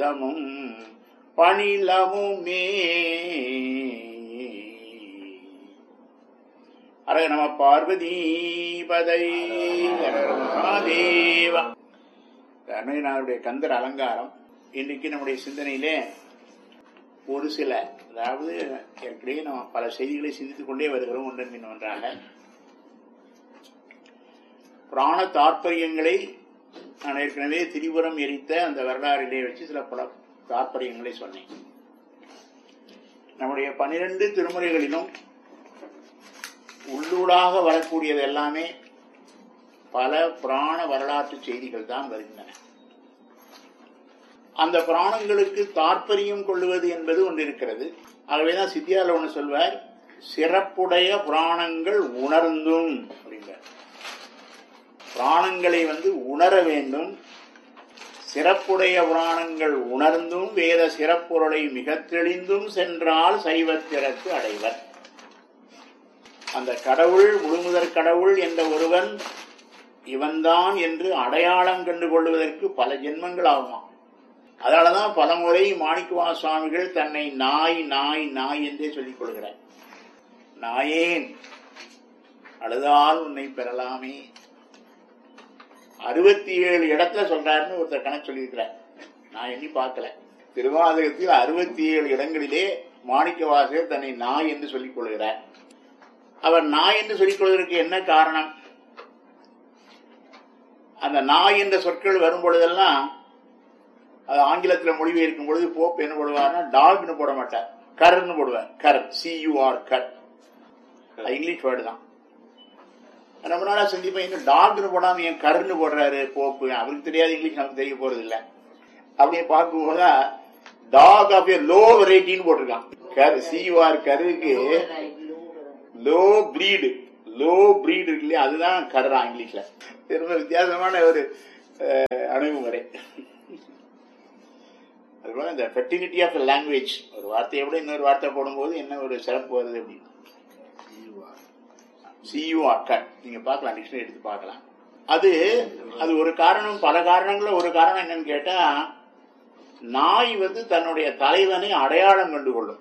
பாதமும் பணிலமுமே அர நம பார்வதி பதை மகாதேவா அருணகிரிநாதருடைய கந்தர் அலங்காரம் இன்றைக்கு நம்முடைய சிந்தனையிலே ஒரு சில அதாவது ஏற்கனவே நம்ம பல செய்திகளை சிந்தித்துக் கொண்டே வருகிறோம் ஒன்றன் பின் ஒன்றாக பிராண தாற்பயங்களை நான் ஏற்கனவே திரிபுரம் எரித்த அந்த வரலாறிலே வச்சு சில பல தாற்பயங்களை சொன்னேன் நம்முடைய பனிரெண்டு திருமுறைகளிலும் உள்ளூடாக வரக்கூடியது எல்லாமே பல புராண வரலாற்று செய்திகள் தான் வருகின்றன அந்த புராணங்களுக்கு தாற்பயம் கொள்ளுவது என்பது ஒன்று இருக்கிறது ஆகவேதான் சித்தியால ஒன்று சொல்வார் சிறப்புடைய புராணங்கள் உணர்ந்தும் அப்படிங்கிறார் புராணங்களை வந்து உணர வேண்டும் சிறப்புடைய புராணங்கள் உணர்ந்தும் வேத சிறப்புரளை மிக தெளிந்தும் சென்றால் சைவத்திறக்கு அடைவர் அந்த கடவுள் முழுமுதற் கடவுள் என்ற ஒருவன் இவன்தான் என்று அடையாளம் கண்டு கொள்வதற்கு பல ஜென்மங்கள் ஆகுமா அதனாலதான் பலமுறை மாணிக்கவா சுவாமிகள் தன்னை நாய் நாய் நாய் என்றே சொல்லிக் கொள்கிறார் நாயேன் அழுதால் உன்னை பெறலாமே அறுபத்தி ஏழு இடத்துல சொல்றாருன்னு ஒருத்தர் கணக்கு சொல்லியிருக்கிறார் நான் எண்ணி பார்க்கல திருவாதகத்தில் அறுபத்தி ஏழு இடங்களிலே மாணிக்க வாசகர் தன்னை நாய் என்று சொல்லிக் கொள்கிறார் அவர் நாய் என்று சொல்லிக் கொள்வதற்கு என்ன காரணம் அந்த நாய் என்ற சொற்கள் வரும் பொழுதெல்லாம் அது ஆங்கிலத்தில் மொழிபெயர்க்கும் பொழுது போப் என்ன போடுவார்னா டாக்னு போட மாட்டார் கர்னு போடுவார் கர் சியூஆர் கர் இங்கிலீஷ் வேர்டு தான் ரொம்ப நாளா சிந்திப்பேன் இன்னும் டாக்னு போடாம என் கருன்னு போடுறாரு போப்பு அவருக்கு தெரியாது இங்கிலீஷ் நமக்கு தெரிய போறது இல்ல அப்படியே பார்க்கும்போது டாக் ஆஃப் ஏ லோ வெரைட்டின்னு போட்டிருக்கான் கரு சியூஆர் கருக்கு லோ பிரீடு லோ பிரீடு இருக்கு இல்லையா அதுதான் கர்றா இங்கிலீஷ்ல ரொம்ப வித்தியாசமான ஒரு அணுகுமுறை அதுபோல இந்த ஃபெர்டிலிட்டி ஆஃப் லாங்குவேஜ் ஒரு வார்த்தையை விட இன்னொரு வார்த்தை போடும்போது என்ன ஒரு சிறப்பு வருது அப்படின்னு சியூஆர் கட் நீங்க பார்க்கலாம் டிக்ஷனரி எடுத்து பார்க்கலாம் அது அது ஒரு காரணம் பல காரணங்கள்ல ஒரு காரணம் என்னன்னு கேட்டா நாய் வந்து தன்னுடைய தலைவனை அடையாளம் கண்டு கொள்ளும்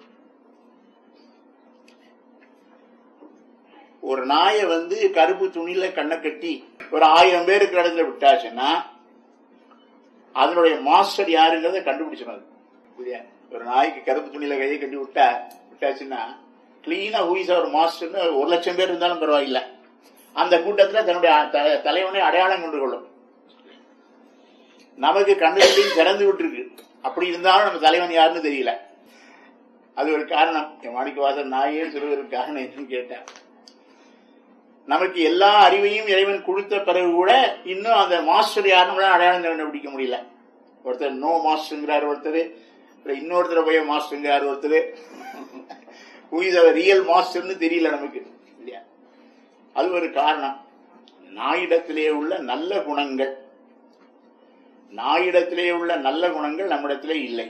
ஒரு நாயை வந்து கருப்பு துணியில கண்ணை கட்டி ஒரு ஆயிரம் பேருக்கு இடத்துல விட்டாச்சுன்னா அதனுடைய மாஸ்டர் யாருங்கிறத கண்டுபிடிச்சிடும் புரியா ஒரு நாய்க்கு கருப்பு துணியில கையை கட்டி விட்டா விட்டாச்சுன்னா கிளீனா ஹூயிஸ் அவர் மாஸ்டர்னு ஒரு லட்சம் பேர் இருந்தாலும் பரவாயில்ல அந்த கூட்டத்தில் தன்னுடைய தலைவனை அடையாளம் கொண்டு கொள்ளும் நமக்கு கண்ணுகளையும் திறந்து விட்டுருக்கு அப்படி இருந்தாலும் நம்ம தலைவன் யாருன்னு தெரியல அது ஒரு காரணம் மாணிக்கவாசன் நாயே சொல்வதற்கு காரணம் என்னன்னு கேட்டேன் நமக்கு எல்லா அறிவையும் இறைவன் கொடுத்த பிறகு கூட இன்னும் அந்த மாஸ்டர் யாருன்னு அடையாளம் கண்டுபிடிக்க முடியல ஒருத்தர் நோ மாஸ்டருங்கிறார் ஒருத்தர் இன்னொருத்தர் போய் மாஸ்டருங்கிறார் ஒருத்தர் ஹூஇஸ் அவர் ரியல் மாஸ்டர்னு தெரியல நமக்கு இல்லையா அது ஒரு காரணம் நாயிடத்திலே உள்ள நல்ல குணங்கள் நாயிடத்திலே உள்ள நல்ல குணங்கள் நம்மிடத்திலே இல்லை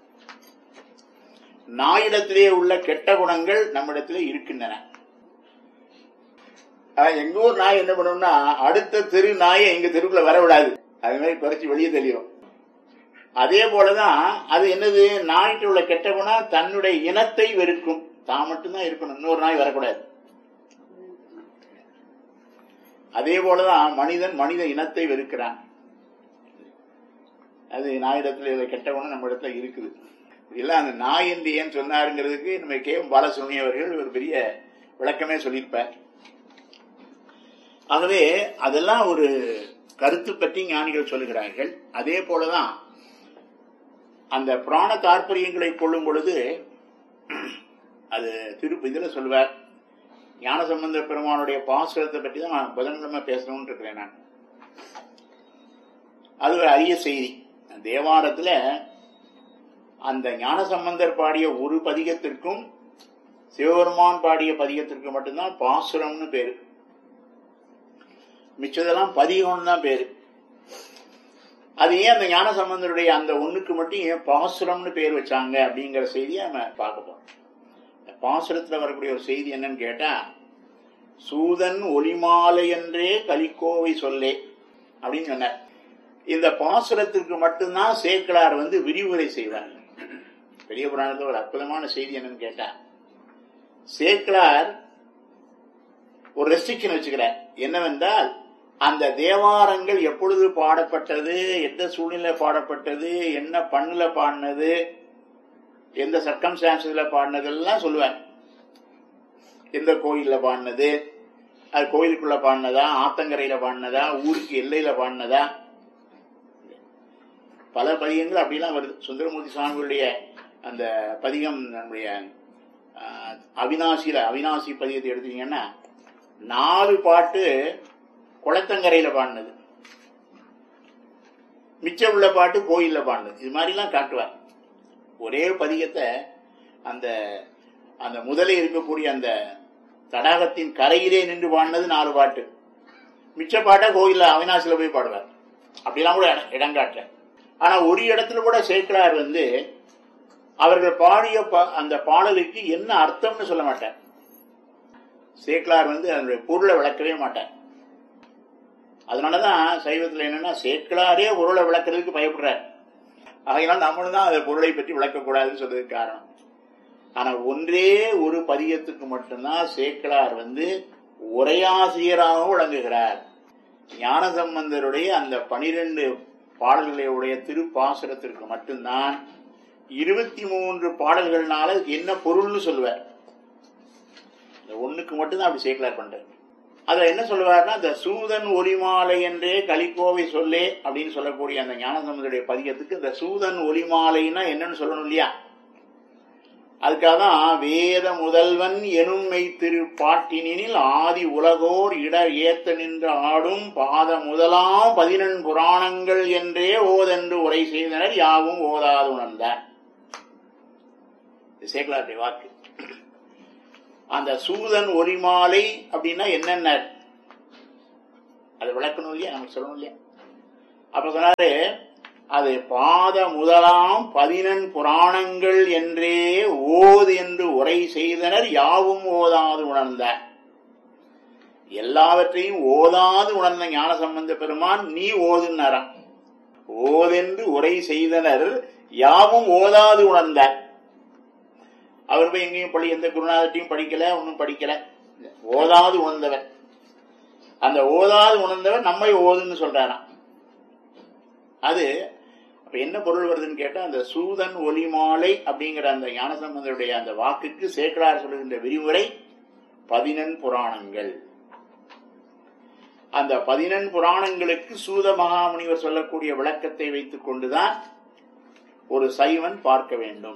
நாயிடத்திலே உள்ள கெட்ட குணங்கள் நம்மிடத்திலே இருக்கின்றன எங்க ஊர் நாய் என்ன பண்ணும்னா அடுத்த தெரு நாயை எங்க தெருக்குள்ள வர விடாது அது மாதிரி குறைச்சி வெளியே தெளியும் அதே போலதான் அது என்னது நாய்க்கு உள்ள கெட்ட குணம் தன்னுடைய இனத்தை வெறுக்கும் தான் மட்டும்தான் இருக்கணும் இன்னொரு நாய் வரக்கூடாது அதே போலதான் மனிதன் மனித இனத்தை வெறுக்கிறான் அது நாயிடத்துல கெட்ட குணம் நம்ம இடத்துல இருக்குது இல்ல அந்த நாய் என்று ஏன் சொன்னாருங்கிறதுக்கு நம்ம கே பாலசுப்ரமணிய அவர்கள் ஒரு பெரிய விளக்கமே சொல்லியிருப்பார் ஆகவே அதெல்லாம் ஒரு கருத்து பற்றி ஞானிகள் சொல்லுகிறார்கள் அதே போலதான் அந்த புராண தாற்பயங்களை கொள்ளும் பொழுது அது திரு இதுல சொல்வார் ஞானசம்பந்த பெருமானுடைய பாசுரத்தை பற்றி தான் நான் புதன்கிழமை பேசணும்னு இருக்கிறேன் நான் அது ஒரு அரிய செய்தி தேவாரத்துல அந்த ஞானசம்பந்தர் பாடிய ஒரு பதிகத்திற்கும் சிவபெருமான் பாடிய பதிகத்திற்கு மட்டும்தான் பாசுரம்னு பேரு மிச்சதெல்லாம் பதிகம்னு தான் பேரு அது ஏன் அந்த ஞான சம்பந்தருடைய அந்த ஒண்ணுக்கு மட்டும் ஏன் பாசுரம்னு பேர் வச்சாங்க அப்படிங்கிற செய்தியை நம்ம பார்க்க போறோம் பாசுரத்துல வரக்கூடிய ஒரு செய்தி என்னன்னு கேட்டா சூதன் ஒளிமாலை என்றே கலிக்கோவை சொல்லே அப்படின்னு சொன்னார் இந்த பாசுரத்திற்கு மட்டும்தான் சேக்கலார் வந்து விரிவுரை செய்வார் பெரிய புராணத்தில் ஒரு அற்புதமான செய்தி என்னன்னு கேட்டா சேக்கலார் ஒரு ரெஸ்ட்ரிக்ஷன் வச்சுக்கிறார் என்னவென்றால் அந்த தேவாரங்கள் எப்பொழுது பாடப்பட்டது எந்த சூழ்நிலை பாடப்பட்டது என்ன பண்ணுல பாடினது எந்த சர்க்கம்ஸ்டான்ஸ்ல பாடினதெல்லாம் சொல்லுவேன் எந்த கோயில்ல பாடினது அது கோயிலுக்குள்ள பாடினதா ஆத்தங்கரையில பாடினதா ஊருக்கு எல்லையில பாடினதா பல பதிகங்கள் அப்படிலாம் வருது சுந்தரமூர்த்தி சுவாமிகளுடைய அந்த பதிகம் நம்முடைய ஆஹ், அவினாசியில அவினாசி பதிகத்தை எடுத்தீங்கன்னா நாலு பாட்டு குளத்தங்கரையில பாடினது மிச்சம் உள்ள பாட்டு கோயில்ல பாடினது இது மாதிரிலாம் காட்டுவார் ஒரே பதிகத்தை அந்த அந்த முதலே இருக்கக்கூடிய அந்த தடாகத்தின் கரையிலே நின்று பாடினது நாலு பாட்டு மிச்ச பாட்டை கோயில்ல அவினாசில போய் பாடுவார் அப்படிலாம் கூட இடம் இடங்காட்ட ஆனா ஒரு இடத்துல கூட சேக்கலார் வந்து அவர்கள் பாடிய பா- அந்த பாடலுக்கு என்ன அர்த்தம்னு சொல்ல மாட்டார் சேக்கலார் வந்து அதனுடைய பொருளை விளக்கவே மாட்டார் அதனாலதான் சைவத்துல என்னன்னா சேக்கலாரே பொருளை விளக்குறதுக்கு பயப்படுறார் ஆகையினால் நம்மளும் தான் அந்த பொருளை பற்றி விளக்கக்கூடாதுன்னு சொல்றதுக்கு காரணம் ஆனா ஒன்றே ஒரு பதியத்துக்கு மட்டும்தான் சேக்கலார் வந்து உரையாசிரியராக விளங்குகிறார் ஞானசம்பந்தருடைய அந்த பனிரெண்டு பாடல்களுடைய திருப்பாசுரத்திற்கு மட்டும்தான் இருபத்தி மூன்று பாடல்கள்னால அதுக்கு என்ன பொருள்னு சொல்லுவார் இந்த ஒண்ணுக்கு மட்டும்தான் அப்படி சேக்கலார் பண்றாரு அதுல என்ன சொல்லுவார்னா இந்த சூதன் ஒலிமாலை என்றே கலிக்கோவை சொல்லே அப்படின்னு சொல்லக்கூடிய அந்த ஞானசம்பந்தருடைய பதிகத்துக்கு இந்த சூதன் ஒலிமாலைன்னா என்னன்னு சொல்லணும் இல்லையா அதுக்காக தான் வேத முதல்வன் எனும் மெய்த்திரு பாட்டினில் ஆதி உலகோர் இட ஏத்த நின்று ஆடும் பாத முதலாம் பதினெண் புராணங்கள் என்றே ஓதென்று உரை செய்தனர் யாவும் ஓதாது உணர்ந்தார் இது சேக்கலாருடைய வாக்கு அந்த சூதன் ஒலிமாலை அப்படின்னா என்னென்ன அதை விளக்கணும் இல்லையா நமக்கு சொல்லணும் இல்லையா அப்ப சொன்னாரு அது பாத முதலாம் பதினெண் புராணங்கள் என்றே ஓது என்று உரை செய்தனர் யாவும் ஓதாது உணர்ந்த எல்லாவற்றையும் ஓதாது உணர்ந்த ஞான சம்பந்த பெருமான் நீ ஓதுன்னாராம் ஓதென்று உரை செய்தனர் யாவும் ஓதாது உணர்ந்த அவர் போய் எங்கேயும் படி எந்த குருநாதத்தையும் படிக்கல ஒன்னும் படிக்கல ஓதாது உணர்ந்தவர் அந்த ஓதாது உணர்ந்தவர் நம்மை ஓதுன்னு சொல்றாராம் அது அப்ப என்ன பொருள் வருதுன்னு கேட்டா அந்த சூதன் ஒலிமாலை அப்படிங்கிற அந்த ஞானசம்பந்தருடைய அந்த வாக்குக்கு சேக்கலார் சொல்லுகின்ற விரிவுரை பதினெண் புராணங்கள் அந்த பதினெண் புராணங்களுக்கு சூத மகாமுனிவர் சொல்லக்கூடிய விளக்கத்தை வைத்துக் கொண்டுதான் ஒரு சைவன் பார்க்க வேண்டும்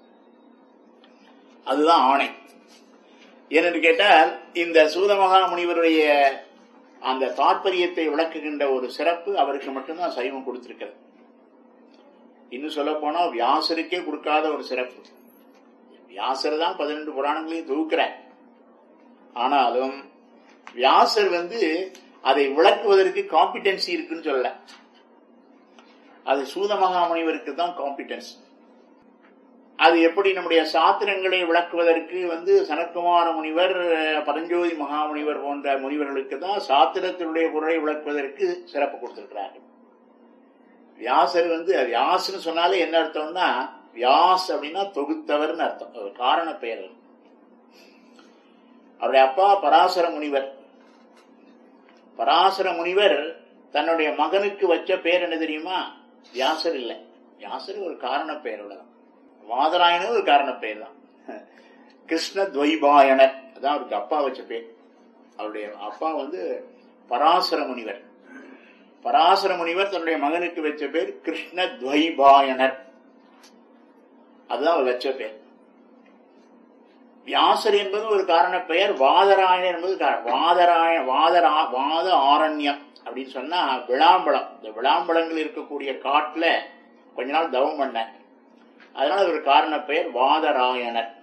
அதுதான் ஆணை ஏனென்று கேட்டால் இந்த சூத மகாமுனிவருடைய அந்த தாற்பயத்தை விளக்குகின்ற ஒரு சிறப்பு அவருக்கு மட்டும்தான் சைவம் கொடுத்திருக்கிறது இன்னும் சொல்ல போனா வியாசருக்கே கொடுக்காத ஒரு சிறப்பு வியாசர் தான் பதினெண்டு புராணங்களையும் தொகுக்கிறார் ஆனாலும் வியாசர் வந்து அதை விளக்குவதற்கு காம்பிடன்சி இருக்குன்னு சொல்லல அது சூத மகாமுனிவருக்கு தான் காம்பிடன்ஸ் அது எப்படி நம்முடைய சாத்திரங்களை விளக்குவதற்கு வந்து சனத்குமார முனிவர் பரஞ்சோதி மகாமுனிவர் போன்ற முனிவர்களுக்கு தான் சாத்திரத்தினுடைய பொருளை விளக்குவதற்கு சிறப்பு கொடுத்திருக்கிறார்கள் வியாசர் வந்து வியாசன்னு சொன்னாலே என்ன அர்த்தம்னா வியாஸ் அப்படின்னா தொகுத்தவர்னு அர்த்தம் ஒரு காரண பெயர் அவருடைய அப்பா பராசர முனிவர் பராசர முனிவர் தன்னுடைய மகனுக்கு வச்ச பேர் என்ன தெரியுமா வியாசர் இல்லை வியாசர் ஒரு காரண பெயர் உள்ளதான் வாதராயணர் ஒரு காரண பெயர் தான் கிருஷ்ண துவைபாயனர் அதான் அவருக்கு அப்பா வச்ச பேர் அவருடைய அப்பா வந்து பராசர முனிவர் பராசர முனிவர் தன்னுடைய மகனுக்கு வச்ச பேர் கிருஷ்ண துவைபாயனர் அதுதான் அவர் வச்ச பேர் வியாசர் என்பது ஒரு காரண பெயர் வாதராயணர் என்பது கா- வாதராய வாதரா வாத ஆரண்யம் அப்படின்னு சொன்னா விளாம்பழம் இந்த விளாம்பழங்கள் இருக்கக்கூடிய காட்டுல கொஞ்ச நாள் தவம் பண்ண அதனால ஒரு காரண பெயர் வாதராயணர்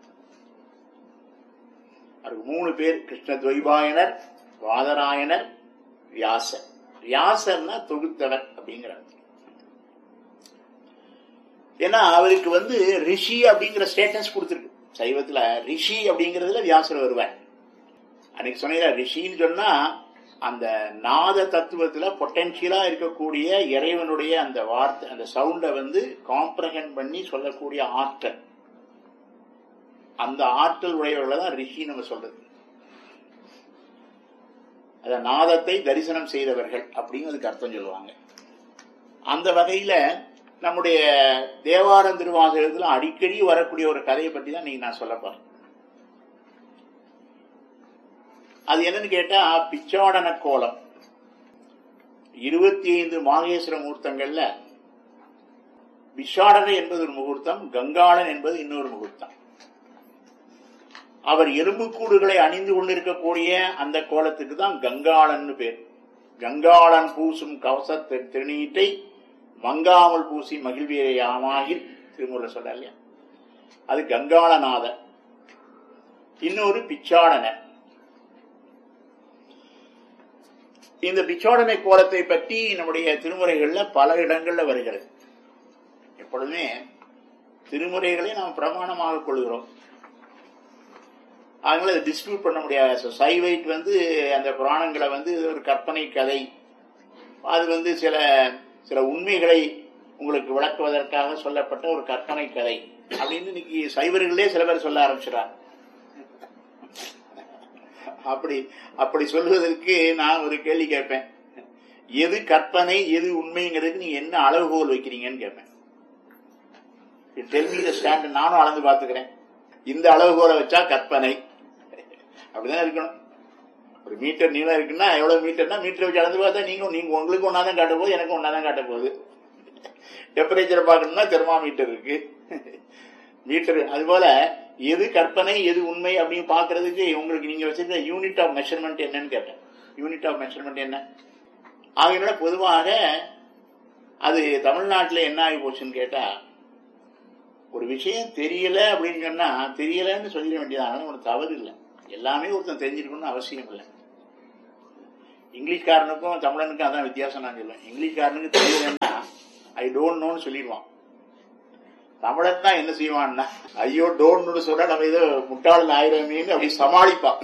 அவருக்கு மூணு பேர் கிருஷ்ண துவைபாயனர் வாதராயணர் வியாசர் வியாசர்னா தொகுத்தவர் அப்படிங்கிறார் ஏன்னா அவருக்கு வந்து ரிஷி அப்படிங்கிற ஸ்டேட்டஸ் கொடுத்துருக்கு சைவத்துல ரிஷி அப்படிங்கறதுல வியாசர் வருவார் அன்னைக்கு சொன்னீங்க ரிஷின்னு சொன்னா அந்த நாத தத்துவத்துல பொட்டன்ஷியலா இருக்கக்கூடிய இறைவனுடைய அந்த வார்த்தை அந்த சவுண்டை வந்து காம்ப்ரஹெண்ட் பண்ணி சொல்லக்கூடிய ஆற்றல் அந்த ஆற்றல் உடையவர்களை தான் ரிஷி நம்ம சொல்றது அத நாதத்தை தரிசனம் செய்தவர்கள் அப்படின்னு அதுக்கு அர்த்தம் சொல்லுவாங்க அந்த வகையில நம்முடைய தேவாரம் திருவாசகத்துல அடிக்கடி வரக்கூடிய ஒரு கதையை பத்தி தான் நீங்க நான் சொல்ல போறேன் அது என்னன்னு கேட்டா பிச்சாடன கோலம் இருபத்தி ஐந்து மாகேஸ்வர முகூர்த்தங்கள்ல விஷாடனை என்பது ஒரு முகூர்த்தம் கங்காளன் என்பது இன்னொரு முகூர்த்தம் அவர் எறும்புக்கூடுகளை அணிந்து கொண்டிருக்கக்கூடிய அந்த கோலத்துக்கு தான் கங்காளன் பேர் கங்காளன் பூசும் கவச திருநீட்டை மங்காமல் பூசி மகிழ்வியாமாகில் திருமுறை சொல்ற இல்லையா அது கங்காளநாதன் இன்னொரு பிச்சாடனர் இந்த பிச்சோடனை கோலத்தை பற்றி நம்முடைய திருமுறைகள்ல பல இடங்கள்ல வருகிறது எப்பொழுதுமே திருமுறைகளை நாம் பிரமாணமாக கொள்கிறோம் அதனால அதை டிஸ்பியூட் பண்ண முடியாது சைவைட் வந்து அந்த புராணங்களை வந்து ஒரு கற்பனை கதை அது வந்து சில சில உண்மைகளை உங்களுக்கு விளக்குவதற்காக சொல்லப்பட்ட ஒரு கற்பனை கதை அப்படின்னு இன்னைக்கு சைவர்களே சில பேர் சொல்ல ஆரம்பிச்சிடாங்க அப்படி அப்படி சொல்வதற்கு நான் ஒரு கேள்வி கேட்பேன் எது கற்பனை எது உண்மைங்கிறதுக்கு நீங்க என்ன அளவுகோல் வைக்கிறீங்கன்னு கேட்பேன் டெல்மி ஸ்டாண்ட் நானும் அளந்து பாத்துக்கிறேன் இந்த அளவுகோலை வச்சா கற்பனை அப்படிதான் இருக்கணும் ஒரு மீட்டர் நீளம் இருக்குன்னா எவ்வளவு மீட்டர்னா மீட்டர் வச்சு அளந்து பார்த்தா நீங்க நீங்க உங்களுக்கு ஒன்னாதான் காட்ட போகுது எனக்கு ஒன்னாதான் காட்ட போகுது டெம்பரேச்சரை பார்க்கணும்னா தெர்மாமீட்டர் இருக்கு மீட்டர் அது போல எது கற்பனை எது உண்மை அப்படின்னு பாக்குறதுக்கு உங்களுக்கு நீங்க வச்சிருக்க யூனிட் ஆஃப் மெஷர்மெண்ட் என்னன்னு கேட்டேன் யூனிட் ஆஃப் மெஷர்மெண்ட் என்ன ஆகையினால பொதுவாக அது தமிழ்நாட்டில் என்ன ஆகி போச்சுன்னு கேட்டா ஒரு விஷயம் தெரியல அப்படின்னு சொன்னா தெரியலன்னு சொல்லிட வேண்டியது ஒரு தவறு இல்லை எல்லாமே ஒருத்தன் தெரிஞ்சிருக்கணும்னு அவசியம் இல்லை இங்கிலீஷ்காரனுக்கும் தமிழனுக்கும் அதான் வித்தியாசம் நான் சொல்லுவேன் இங்கிலீஷ்காரனுக்கு தெரியலன்னா ஐ டோன்ட் நோன்னு சொல்லிடுவான் தமிழன் தான் என்ன செய்வான்னா ஐயோ டோன்னு சொல்ற நம்ம ஏதோ முட்டாள் ஆயிரமேன்னு அப்படி சமாளிப்பான்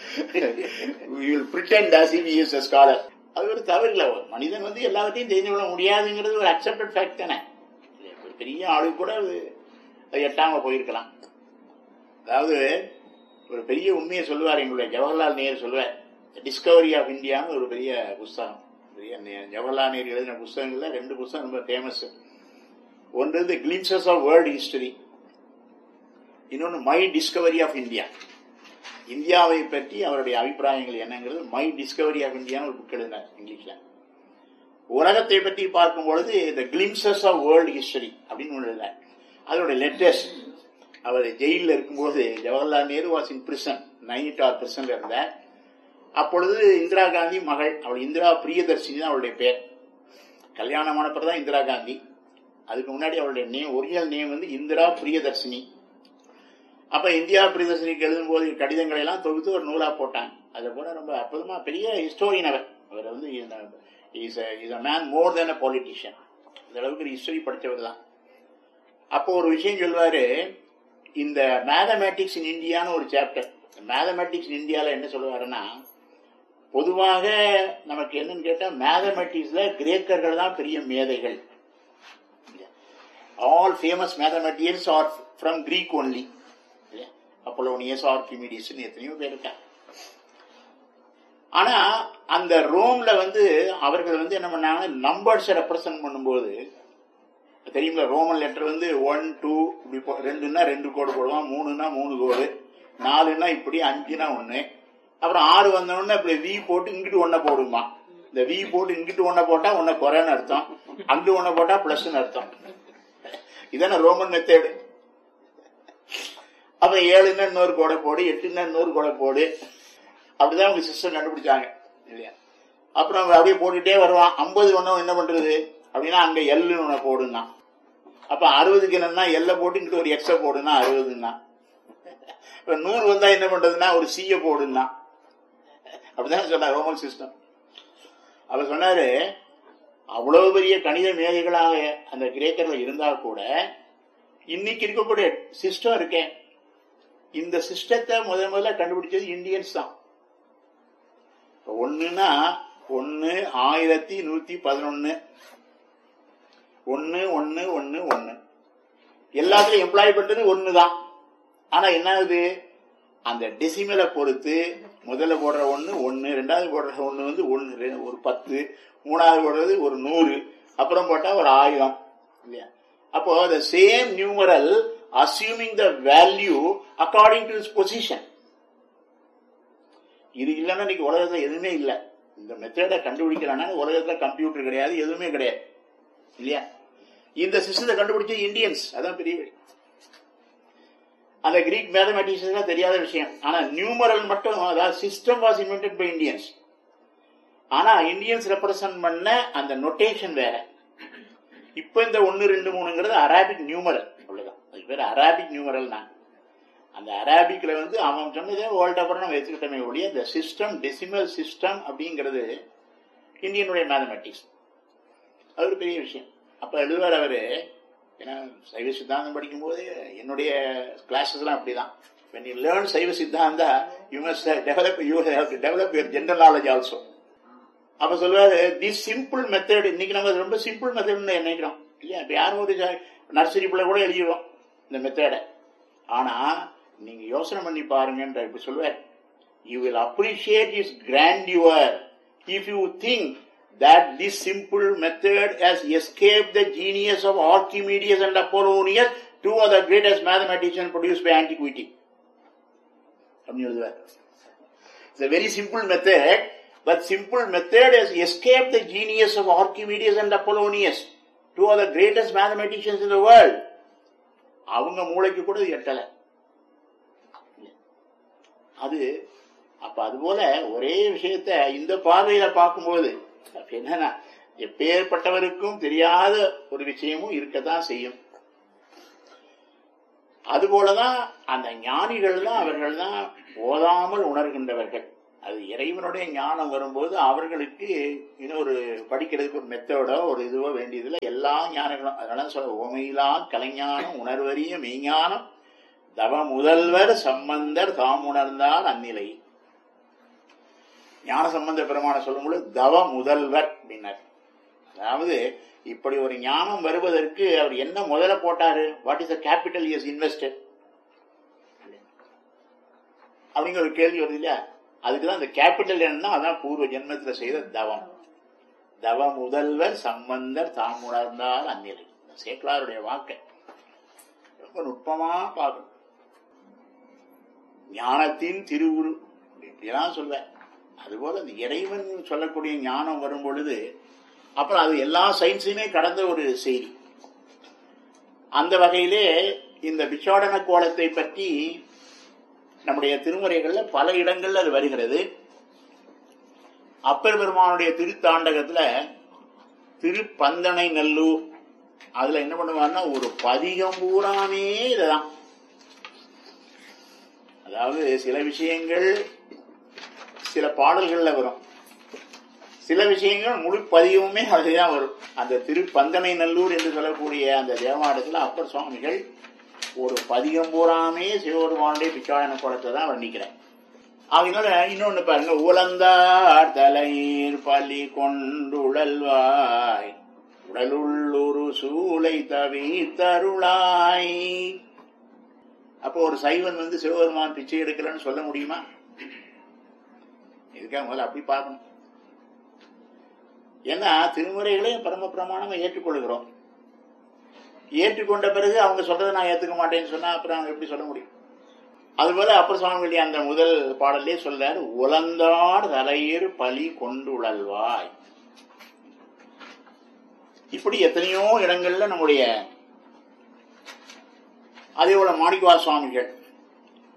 ஸ்காலர் அது ஒரு தவறு இல்லை மனிதன் வந்து எல்லாத்தையும் தெரிந்து கொள்ள முடியாதுங்கிறது ஒரு அக்செப்டட் ஃபேக்ட் தானே ஒரு பெரிய ஆளு கூட அது எட்டாம போயிருக்கலாம் அதாவது ஒரு பெரிய உண்மையை சொல்லுவார் எங்களுடைய ஜவஹர்லால் நேரு சொல்லுவார் டிஸ்கவரி ஆஃப் இந்தியான்னு ஒரு பெரிய புஸ்தகம் பெரிய ஜவஹர்லால் நேரு எழுதின புஸ்தகங்கள்ல ரெண்டு புஸ்தகம் ரொம்ப ஃபேமஸ் ஒன்று the glimpses of world history இன்னொன்று மை டிஸ்கவரி ஆஃப் இந்தியா இந்தியாவை பற்றி அவருடைய அபிப்பிராயங்கள் என்னங்கிறது மை டிஸ்கவரி ஆஃப் இந்தியான்னு ஒரு புக் எழுதினார் இங்கிலீஷ்ல உலகத்தை பற்றி பார்க்கும் பொழுது the glimpses of world history அப்படின்னு ஒன்று எழுதினார் அதோட லெட்டஸ்ட் அவர் ஜெயிலில் இருக்கும்போது Jawaharlal Nehru was in prison Nainital பிரிசன்ல இருந்தார் அப்பொழுது இந்திரா காந்தி மகள் அவள் இந்திரா பிரியதர்ஷினி தான் அவளுடைய பேர் கல்யாணமான பிறகு தான் இந்திரா காந்தி அதுக்கு முன்னாடி அவளுடைய நேம் ஒரிஜினல் நேம் வந்து இந்திரா பிரியதர்ஷினி அப்ப இந்தியா பிரியதர்ஷினிக்கு எழுதும் போது கடிதங்களை எல்லாம் தொகுத்து ஒரு நூலா போட்டாங்க அதை போல ரொம்ப அற்புதமா பெரிய ஹிஸ்டோரியன் அவர் அவர் வந்து is a man more than a politician இந்த அளவுக்கு ஹிஸ்டரி படித்தவர் தான் அப்போ ஒரு விஷயம் சொல்லுவாரு இந்த மேத்தமேட்டிக்ஸ் இன் இந்தியான்னு ஒரு சாப்டர் மேத்தமேட்டிக்ஸ் இன் இந்தியாவில் என்ன சொல்லுவாருன்னா பொதுவாக நமக்கு என்னன்னு கேட்டா மேத்தமேட்டிக்ஸ்ல கிரேக்கர்கள் தான் பெரிய மேதைகள் all famous mathematicians are from Greek only Apollonius Archimedes எத்தனையோ பேர் இருக்காங்க ஆனா அந்த ரோம்ல வந்து அவர்கள் வந்து என்ன பண்ணாங்க நம்பர்ஸ் ரெப்ரசன்ட் பண்ணும்போது தெரியுங்களா ரோமன் லெட்டர் வந்து ஒன் டூ இப்படி ரெண்டுன்னா ரெண்டு கோடு போடுவான் மூணுன்னா மூணு கோடு நாலுன்னா இப்படி அஞ்சுனா ஒன்னு அப்புறம் ஆறு வந்தோடனே இப்படி வி போட்டு இங்கிட்டு ஒன்ன போடுமா இந்த வி போட்டு இங்கிட்டு ஒன்ன போட்டா ஒன்ன குறைன்னு அர்த்தம் அங்கிட்டு ஒன்ன போட்டா பிளஸ்ன்னு அர்த்தம் இதான ரோமன் மெத்தேடு அப்ப ஏழுன்னா இன்னொரு கோடை போடு எட்டுன்னா இன்னொரு கோடை போடு அப்படிதான் உங்க சிஸ்டம் கண்டுபிடிச்சாங்க இல்லையா அப்புறம் அவங்க அப்படியே போட்டுட்டே வருவான் ஐம்பது ஒன்னும் என்ன பண்றது அப்படின்னா அங்க எல்லுன்னு ஒண்ணு போடுனா அப்ப அறுபதுக்கு என்னன்னா எல்ல போட்டு இங்கிட்ட ஒரு எக்ஸ போடுனா அறுபதுன்னா இப்ப நூறு வந்தா என்ன பண்றதுன்னா ஒரு சிய போடுனா அப்படிதான் சொன்னார் ரோமன் சிஸ்டம் அவர் சொன்னாரு அவ்வளவு பெரிய கணித மேதைகளாக அந்த கிரேக்கர்ல இருந்தா கூட இன்னைக்கு இருக்கக்கூடிய சிஸ்டம் இருக்கேன் இந்த சிஸ்டத்தை முத முதல்ல கண்டுபிடிச்சது இந்தியன்ஸ் தான் இப்ப ஒண்ணுன்னா ஒன்னு ஆயிரத்தி நூத்தி பதினொன்னு ஒன்னு ஒன்னு ஒன்னு ஒன்னு எல்லாத்துலயும் எம்ப்ளாய் பண்றது ஒண்ணுதான் ஆனா என்ன ஆகுது அந்த டெசிமலை பொறுத்து முதல்ல போடுற ஒண்ணு ஒண்ணு ரெண்டாவது போடுற ஒண்ணு வந்து ஒண்ணு ரெ- ஒரு பத்து மூணாவது போடுறது ஒரு நூறு அப்புறம் போட்டா ஒரு ஆயிரம் இல்லையா அப்போ the same numeral assuming the value according to is position இது இல்லைன்னா இன்னைக்கு உலகத்துல எதுவுமே இல்லை இந்த மெத்தடை கண்டுபிடிக்கலன்னா உலகத்துல கம்ப்யூட்டர் கிடையாது எதுவுமே கிடையாது இல்லையா இந்த சிஸ்டத்தை கண்டுபிடிச்ச இந்தியன்ஸ் அதான் பெரிய விஷயம். அந்த கிரீக் மேத்தமெட்டிக்ஸ் தெரியாத விஷயம் ஆனா நியூமரல் மட்டும் அதாவது system was invented by Indians ஆனா இந்தியன்ஸ் ரெப்ரசன்ட் பண்ண அந்த நொட்டேஷன் வேற இப்ப இந்த ஒன்னு ரெண்டு மூணுங்கிறது அராபிக் நியூமரல் அவ்வளவுதான் அது பேர் அராபிக் நியூமரல் தான் அந்த அராபிக்ல வந்து அவன் சொன்னதே வேர்ல்ட் அப்புறம் நம்ம எடுத்துக்கிட்டோமே ஒழிய இந்த சிஸ்டம் டெசிமல் சிஸ்டம் அப்படிங்கிறது இந்தியனுடைய மேத்தமெட்டிக்ஸ் அது ஒரு பெரிய விஷயம் அப்ப எழுதுவார் அவரு ஏன்னா சைவ சித்தாந்தம் படிக்கும்போது என்னுடைய கிளாஸஸ்லாம் அப்படிதான் when you learn சைவ Siddhanta you must develop you have to develop your general knowledge also அப்ப சொல்லுவாரு தி சிம்பிள் மெத்தட் இன்னைக்கு நம்ம ரொம்ப சிம்பிள் மெத்தட்னு நினைக்கிறோம் இல்லையா இப்ப யாரும் ஒரு நர்சரி பிள்ளை கூட எழுதிடுவோம் இந்த மெத்தடை ஆனா நீங்க யோசனை பண்ணி பாருங்கன்ற இப்ப சொல்லுவார் you will appreciate is grandeur if you think that this simple method has escaped the genius of Archimedes and Apollonius, two of the greatest mathematicians produced by antiquity. அப்படின்னு எழுதுவார். It's a very simple method, but simple method has escaped the genius of Archimedes and Apollonius, two of the greatest mathematicians in the world. அவங்க மூளைக்கு கூட இது எட்டல அது அப்ப அதுபோல ஒரே விஷயத்த இந்த பார்வையில பார்க்கும்போது அப்ப என்னன்னா எப்பேற்பட்டவருக்கும் தெரியாத ஒரு விஷயமும் இருக்கத்தான் செய்யும் அதுபோலதான் அந்த ஞானிகள் தான் அவர்கள் தான் ஓதாமல் உணர்கின்றவர்கள் அது இறைவனுடைய ஞானம் வரும்போது அவர்களுக்கு இன்னொரு படிக்கிறதுக்கு ஒரு மெத்தடோ ஒரு இதுவோ வேண்டியதில்லை எல்லா ஞானங்களும் அதனால சொல்ல ஓமையிலா கலைஞானம் உணர்வறிய மெய்ஞானம் தவ முதல்வர் சம்பந்தர் தாம் உணர்ந்தார் அந்நிலை ஞான சம்பந்த பெருமான சொல்லும்போது தவ முதல்வர் அப்படின்னார் அதாவது இப்படி ஒரு ஞானம் வருவதற்கு அவர் என்ன முதல்ல போட்டாரு what is the capital is invested அப்படிங்கிற ஒரு கேள்வி வருது இல்லையா அதுக்குதான் அந்த கேபிட்டல் என்னன்னா அதான் பூர்வ ஜென்மத்துல செய்த தவம் தவ முதல்வர் சம்பந்தர் தாம் உணர்ந்தார் அந்நிலை சேக்கலாருடைய வாக்கை ரொம்ப நுட்பமா பார்க்கணும் ஞானத்தின் திருவுரு இப்படியெல்லாம் சொல்வேன் அதுபோல அந்த இறைவன் சொல்லக்கூடிய ஞானம் வரும் பொழுது அப்புறம் அது எல்லா சயின்ஸுமே கடந்த ஒரு செய்தி அந்த வகையிலே இந்த பிச்சாடன கோலத்தை பற்றி நம்முடைய திருமுறைகள்ல பல இடங்கள்ல அது வருகிறது அப்பர் பெருமானுடைய திருத்தாண்டகத்துல திருப்பந்தனை நல்லூர் அதுல என்ன பண்ணுவாருன்னா ஒரு பதிகம் பூராமே இதுதான் அதாவது சில விஷயங்கள் சில பாடல்கள்ல வரும் சில விஷயங்கள் முழு பதிகமுமே அதுதான் வரும் அந்த திருப்பந்தனை நல்லூர் என்று சொல்லக்கூடிய அந்த தேவாலயத்துல அப்பர் சுவாமிகள் ஒரு பதிகம் பூராமே சிவபெருமானுடைய பிச்சாடன குளத்தை தான் வர்ணிக்கிறேன் அதனால இன்னொன்னு பாருங்க உலந்தார் தலையீர் பலி கொண்டுழல்வாய் உடலுள்ளொரு சூளை தவி தருளாய் அப்போ ஒரு சைவன் வந்து சிவபெருமான் பிச்சை எடுக்கலன்னு சொல்ல முடியுமா இதுக்காக முதல்ல அப்படி பார்க்கணும் ஏன்னா திருமுறைகளையும் பரம பிரமாணமா ஏற்றுக்கொள்கிறோம் ஏற்றுக்கொண்ட பிறகு அவங்க சொல்றதை நான் ஏத்துக்க மாட்டேன்னு சொன்னா அப்புறம் அவங்க எப்படி சொல்ல முடியும் அதுபோல அப்பர் சுவாமி அந்த முதல் பாடலே சொல்றாரு உலந்தார் தலையீர் பலி கொண்டுழல்வாய் இப்படி எத்தனையோ இடங்கள்ல நம்முடைய அதே போல மாணிக்கவா சுவாமிகள்